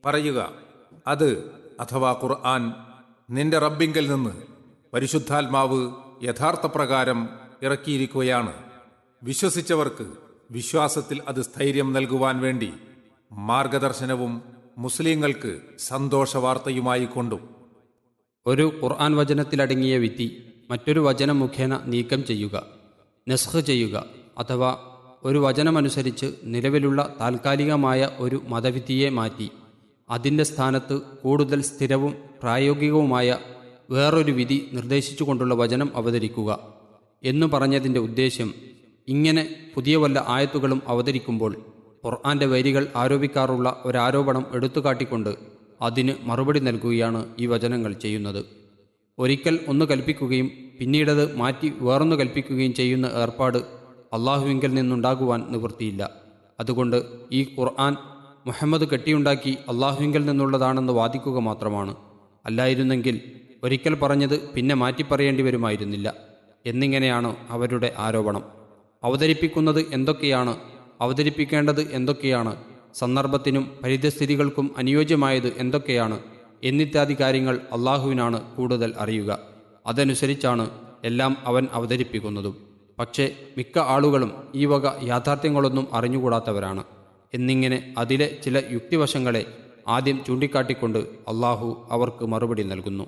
പറയുക അത് അഥവാ ഖുർആൻ നിന്റെ റബ്ബിങ്കൽ നിന്ന് പരിശുദ്ധാത്മാവ് യഥാർത്ഥ പ്രകാരം ഇറക്കിയിരിക്കുകയാണ് വിശ്വസിച്ചവർക്ക് വിശ്വാസത്തിൽ അത് സ്ഥൈര്യം നൽകുവാൻ വേണ്ടി മാർഗദർശനവും മുസ്ലിങ്ങൾക്ക് സന്തോഷവാർത്തയുമായി കൊണ്ടും ഒരു ഖുർആൻ വചനത്തിലടങ്ങിയ വിധി മറ്റൊരു വചനം മുഖേന നീക്കം ചെയ്യുക നസ്ഖ് ചെയ്യുക അഥവാ ഒരു വചനമനുസരിച്ച് നിലവിലുള്ള താൽക്കാലികമായ ഒരു മതവിധിയെ മാറ്റി അതിൻ്റെ സ്ഥാനത്ത് കൂടുതൽ സ്ഥിരവും പ്രായോഗികവുമായ വേറൊരു വിധി നിർദ്ദേശിച്ചുകൊണ്ടുള്ള വചനം അവതരിക്കുക എന്നു പറഞ്ഞതിൻ്റെ ഉദ്ദേശ്യം ഇങ്ങനെ പുതിയ വല്ല ആയത്തുകളും അവതരിക്കുമ്പോൾ ഖുർആന്റെ വരികൾ ആരോപിക്കാറുള്ള ഒരാരോപണം എടുത്തുകാട്ടിക്കൊണ്ട് അതിന് മറുപടി നൽകുകയാണ് ഈ വചനങ്ങൾ ചെയ്യുന്നത് ഒരിക്കൽ ഒന്ന് കൽപ്പിക്കുകയും പിന്നീടത് മാറ്റി വേറൊന്ന് കൽപ്പിക്കുകയും ചെയ്യുന്ന ഏർപ്പാട് അള്ളാഹുവിങ്കിൽ നിന്നുണ്ടാകുവാൻ നിവൃത്തിയില്ല അതുകൊണ്ട് ഈ ഖുർആൻ മുഹമ്മദ് കെട്ടിയുണ്ടാക്കി അള്ളാഹുവിങ്കിൽ നിന്നുള്ളതാണെന്ന് വാദിക്കുക മാത്രമാണ് അല്ലായിരുന്നെങ്കിൽ ഒരിക്കൽ പറഞ്ഞത് പിന്നെ മാറ്റിപ്പറയേണ്ടി വരുമായിരുന്നില്ല എന്നിങ്ങനെയാണ് അവരുടെ ആരോപണം അവതരിപ്പിക്കുന്നത് എന്തൊക്കെയാണ് അവതരിപ്പിക്കേണ്ടത് എന്തൊക്കെയാണ് സന്ദർഭത്തിനും പരിതസ്ഥിതികൾക്കും അനുയോജ്യമായത് എന്തൊക്കെയാണ് എന്നിത്യാദി കാര്യങ്ങൾ അള്ളാഹുവിനാണ് കൂടുതൽ അറിയുക അതനുസരിച്ചാണ് എല്ലാം അവൻ അവതരിപ്പിക്കുന്നതും പക്ഷേ മിക്ക ആളുകളും ഈ വക യാഥാർത്ഥ്യങ്ങളൊന്നും അറിഞ്ഞുകൂടാത്തവരാണ് എന്നിങ്ങനെ അതിലെ ചില യുക്തിവശങ്ങളെ ആദ്യം ചൂണ്ടിക്കാട്ടിക്കൊണ്ട് അള്ളാഹു അവർക്ക് മറുപടി നൽകുന്നു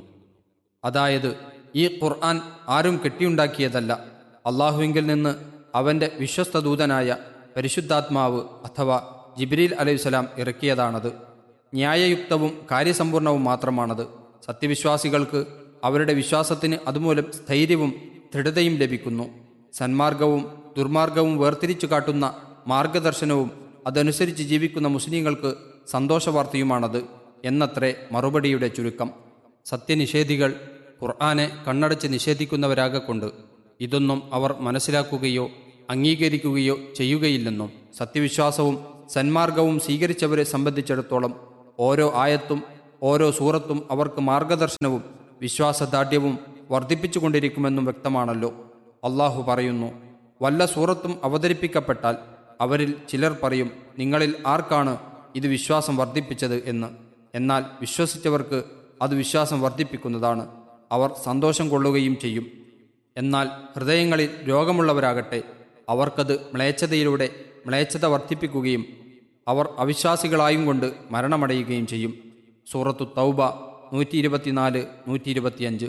അതായത് ഈ ഖുർആൻ ആരും കെട്ടിയുണ്ടാക്കിയതല്ല അള്ളാഹുവിങ്കിൽ നിന്ന് അവൻ്റെ വിശ്വസ്ത ദൂതനായ പരിശുദ്ധാത്മാവ് അഥവാ ജിബ്രീൽ അലൈഹിസ്സലാം ഇറക്കിയതാണത് ന്യായയുക്തവും കാര്യസമ്പൂർണവും മാത്രമാണത് സത്യവിശ്വാസികൾക്ക് അവരുടെ വിശ്വാസത്തിന് അതുമൂലം സ്ഥൈര്യവും ദൃഢതയും ലഭിക്കുന്നു സന്മാർഗവും ദുർമാർഗവും വേർതിരിച്ചു കാട്ടുന്ന മാർഗദർശനവും അതനുസരിച്ച് ജീവിക്കുന്ന മുസ്ലിങ്ങൾക്ക് സന്തോഷവാർത്തയുമാണത് എന്നത്രേ മറുപടിയുടെ ചുരുക്കം സത്യനിഷേധികൾ ഖുർആനെ കണ്ണടച്ച് നിഷേധിക്കുന്നവരാകൊണ്ട് ഇതൊന്നും അവർ മനസ്സിലാക്കുകയോ അംഗീകരിക്കുകയോ ചെയ്യുകയില്ലെന്നും സത്യവിശ്വാസവും സന്മാർഗവും സ്വീകരിച്ചവരെ സംബന്ധിച്ചിടത്തോളം ഓരോ ആയത്തും ഓരോ സൂറത്തും അവർക്ക് മാർഗദർശനവും വിശ്വാസദാർഢ്യവും വർദ്ധിപ്പിച്ചുകൊണ്ടിരിക്കുമെന്നും വ്യക്തമാണല്ലോ അള്ളാഹു പറയുന്നു വല്ല സൂറത്തും അവതരിപ്പിക്കപ്പെട്ടാൽ അവരിൽ ചിലർ പറയും നിങ്ങളിൽ ആർക്കാണ് ഇത് വിശ്വാസം വർദ്ധിപ്പിച്ചത് എന്ന് എന്നാൽ വിശ്വസിച്ചവർക്ക് അത് വിശ്വാസം വർദ്ധിപ്പിക്കുന്നതാണ് അവർ സന്തോഷം കൊള്ളുകയും ചെയ്യും എന്നാൽ ഹൃദയങ്ങളിൽ രോഗമുള്ളവരാകട്ടെ അവർക്കത് മ്ലേച്ഛതയിലൂടെ മ്ലേച്ഛത വർദ്ധിപ്പിക്കുകയും അവർ അവിശ്വാസികളായും കൊണ്ട് മരണമടയുകയും ചെയ്യും സൂറത്തു തൗബ നൂറ്റി ഇരുപത്തിനാല് നൂറ്റി ഇരുപത്തിയഞ്ച്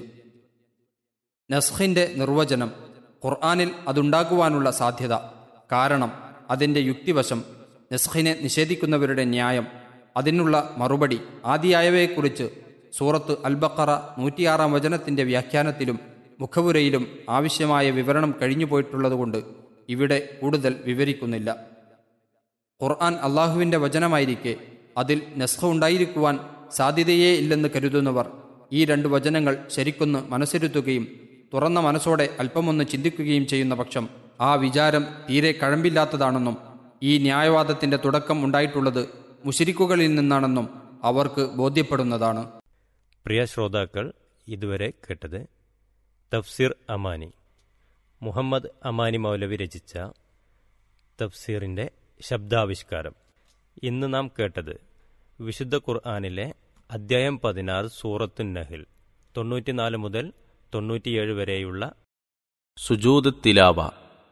നസ്ഖിന്റെ നിർവചനം ഖുർആാനിൽ അതുണ്ടാക്കുവാനുള്ള സാധ്യത കാരണം അതിൻ്റെ യുക്തിവശം നസ്ഖിനെ നിഷേധിക്കുന്നവരുടെ ന്യായം അതിനുള്ള മറുപടി ആദിയായവയെക്കുറിച്ച് സൂറത്ത് അൽബക്കറ നൂറ്റിയാറാം വചനത്തിൻ്റെ വ്യാഖ്യാനത്തിലും മുഖവുരയിലും ആവശ്യമായ വിവരണം കഴിഞ്ഞുപോയിട്ടുള്ളതുകൊണ്ട് ഇവിടെ കൂടുതൽ വിവരിക്കുന്നില്ല ഖുർആൻ അള്ളാഹുവിൻ്റെ വചനമായിരിക്കെ അതിൽ നസ്ഖ ഉണ്ടായിരിക്കുവാൻ സാധ്യതയേ ഇല്ലെന്ന് കരുതുന്നവർ ഈ രണ്ട് വചനങ്ങൾ ശരിക്കൊന്ന് മനസ്സിരുത്തുകയും തുറന്ന മനസ്സോടെ അല്പമൊന്ന് ചിന്തിക്കുകയും ചെയ്യുന്ന പക്ഷം ആ വിചാരം തീരെ കഴമ്പില്ലാത്തതാണെന്നും ഈ ന്യായവാദത്തിന്റെ തുടക്കം ഉണ്ടായിട്ടുള്ളത് മുശരിക്കുകളിൽ നിന്നാണെന്നും അവർക്ക് ബോധ്യപ്പെടുന്നതാണ് പ്രിയ ശ്രോതാക്കൾ ഇതുവരെ കേട്ടത് തഫ്സീർ അമാനി മുഹമ്മദ് അമാനി മൗലവി രചിച്ച തഫ്സീറിൻ്റെ ശബ്ദാവിഷ്കാരം ഇന്ന് നാം കേട്ടത് വിശുദ്ധ ഖുർആാനിലെ അദ്ധ്യായം പതിനാറ് സൂറത്തുൻ നഹിൽ തൊണ്ണൂറ്റിനാല് മുതൽ തൊണ്ണൂറ്റിയേഴ് വരെയുള്ള സുജൂദ് തിലാവ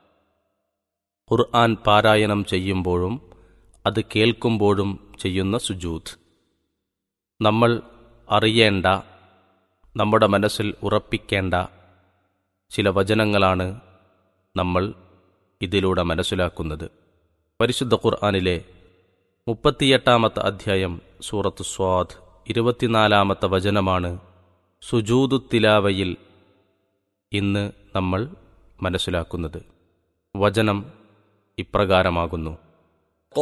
ഖുർആൻ പാരായണം ചെയ്യുമ്പോഴും അത് കേൾക്കുമ്പോഴും ചെയ്യുന്ന സുജൂദ് നമ്മൾ അറിയേണ്ട നമ്മുടെ മനസ്സിൽ ഉറപ്പിക്കേണ്ട ചില വചനങ്ങളാണ് നമ്മൾ ഇതിലൂടെ മനസ്സിലാക്കുന്നത് പരിശുദ്ധ ഖുർആനിലെ മുപ്പത്തിയെട്ടാമത്തെ അധ്യായം സൂറത്ത് സ്വാദ് ഇരുപത്തിനാലാമത്തെ വചനമാണ് സുജൂദു തിലാവയിൽ ഇന്ന് നമ്മൾ മനസ്സിലാക്കുന്നത് വചനം ഇപ്രകാരമാകുന്നു